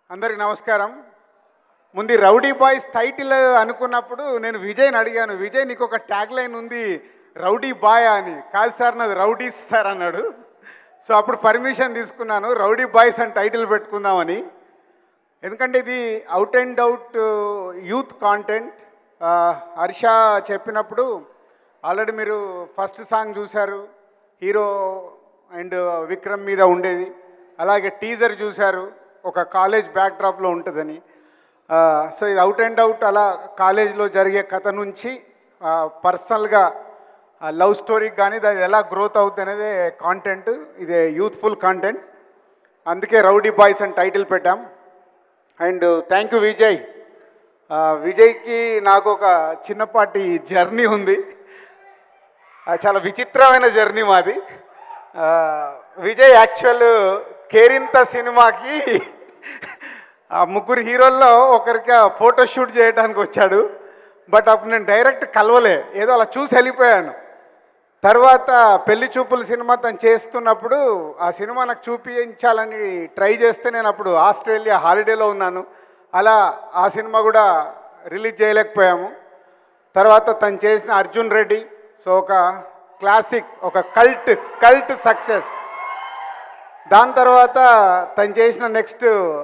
అందరికి నమస్కారం ముందు ఈ రౌడీ బాయ్స్ టైటిల్ అనుకున్నప్పుడు నేను విజయ్ని అడిగాను విజయ్ నీకు ఒక ట్యాగ్ లైన్ ఉంది రౌడీ బాయ్ అని కాదు సార్ నాది రౌడీస్ సార్ అన్నాడు సో అప్పుడు పర్మిషన్ తీసుకున్నాను రౌడీ బాయ్స్ అని టైటిల్ పెట్టుకుందామని ఎందుకంటే ఇది out and out youth content Harsha చెప్పినప్పుడు ఆల్రెడీ మీరు ఫస్ట్ సాంగ్ చూశారు హీరో అండ్ విక్రమ్ మీద ఉండేది అలాగే టీజర్ చూశారు ఒక కాలేజ్ బ్యాక్డ్రాప్లో ఉంటుందని సో ఇది అవుట్ అండ్ అవుట్ అలా కాలేజ్లో జరిగే కథ నుంచి పర్సనల్గా లవ్ స్టోరీకి కానీ దాని ఎలా గ్రోత్ అవుతుంది అనేది కాంటెంట్ ఇది యూత్ఫుల్ కాంటెంట్ అందుకే రౌడీ బాయ్స్ అని టైటిల్ పెట్టాం అండ్ థ్యాంక్ యూ విజయ్ ఆ, విజయ్కి నాకు ఒక చిన్నపాటి జర్నీ ఉంది ఆ, చాలా విచిత్రమైన జర్నీ మాది ఆ, విజయ్ యాక్చువల్ కేరింత సినిమాకి ఆ ముగ్గురు హీరోల్లో ఒకరికి ఫోటో షూట్ చేయడానికి వచ్చాడు బట్ అప్పుడు నేను డైరెక్ట్ కలవలే ఏదో అలా చూసి వెళ్ళిపోయాను తర్వాత పెళ్లి చూపుల సినిమా తను చేస్తున్నప్పుడు ఆ సినిమా నాకు చూపించాలని ట్రై చేస్తే నేను అప్పుడు ఆస్ట్రేలియా హాలిడేలో ఉన్నాను అలా ఆ సినిమా కూడా రిలీజ్ చేయలేకపోయాము తర్వాత తను చేసిన అర్జున్ రెడ్డి సో ఒక క్లాసిక్ ఒక కల్ట్ కల్ట్ సక్సెస్ దాని తర్వాత తను చేసిన next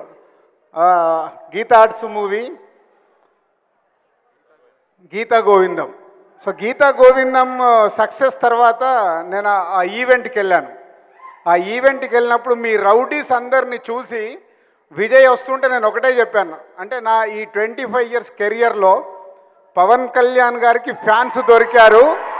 Geetha Arts movie Geetha Govindam so Geetha Govindam success తర్వాత నేను ఆ- ఆ ఈవెంట్కి వెళ్ళాను ఆ ఈవెంట్కి వెళ్ళినప్పుడు మీ రౌడీస్ అందరిని చూసి విజయ్ వస్తుంటే నేను ఒకటే చెప్పాను అంటే నా ఈ ట్వంటీ ఫైవ్ ఇయర్స్ కెరియర్లో పవన్ కళ్యాణ్ గారికి ఫ్యాన్స్ దొరికారు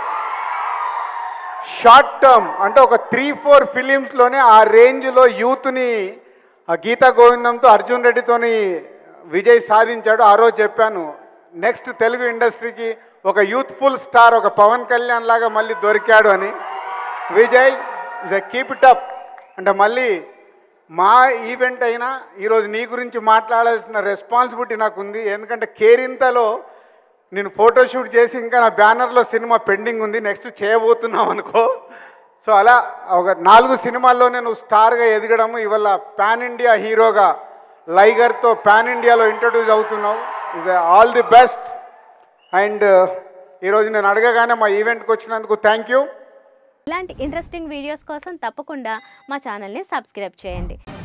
షార్ట్ టర్మ్ అంటే ఒక త్రీ ఫోర్ ఫిలిమ్స్లోనే ఆ రేంజ్లో యూత్ని ఆ గీతా గోవిందంతో అర్జున్ రెడ్డితోని విజయ్ సాధించాడు ఆ రోజు చెప్పాను నెక్స్ట్ తెలుగు ఇండస్ట్రీకి ఒక యూత్ఫుల్ స్టార్ ఒక పవన్ కళ్యాణ్ లాగా మళ్ళీ దొరికాడు అని విజయ్ కీప్ ఇట్ అప్ అంటే మళ్ళీ మా ఈవెంట్ అయినా ఈరోజు నీ గురించి మాట్లాడాల్సిన రెస్పాన్సిబిలిటీ నాకు ఉంది ఎందుకంటే కేరింతలో నేను ఫోటోషూట్ చేసి ఇంకా నా బ్యానర్లో సినిమా పెండింగ్ ఉంది నెక్స్ట్ చేయబోతున్నాం అనుకో సో అలా ఒక నాలుగు సినిమాల్లో నేను స్టార్గా ఎదగడము ఇవాళ పాన్ ఇండియా హీరోగా లైగర్తో పాన్ ఇండియాలో ఇంట్రడ్యూస్ అవుతున్నావు is all the best and ఈరోజు నేను అడగగానే మా ఈవెంట్కి వచ్చినందుకు థ్యాంక్ యూ ఇలాంటి ఇంట్రెస్టింగ్ వీడియోస్ కోసం తప్పకుండా మా ఛానల్ని సబ్స్క్రైబ్ చేయండి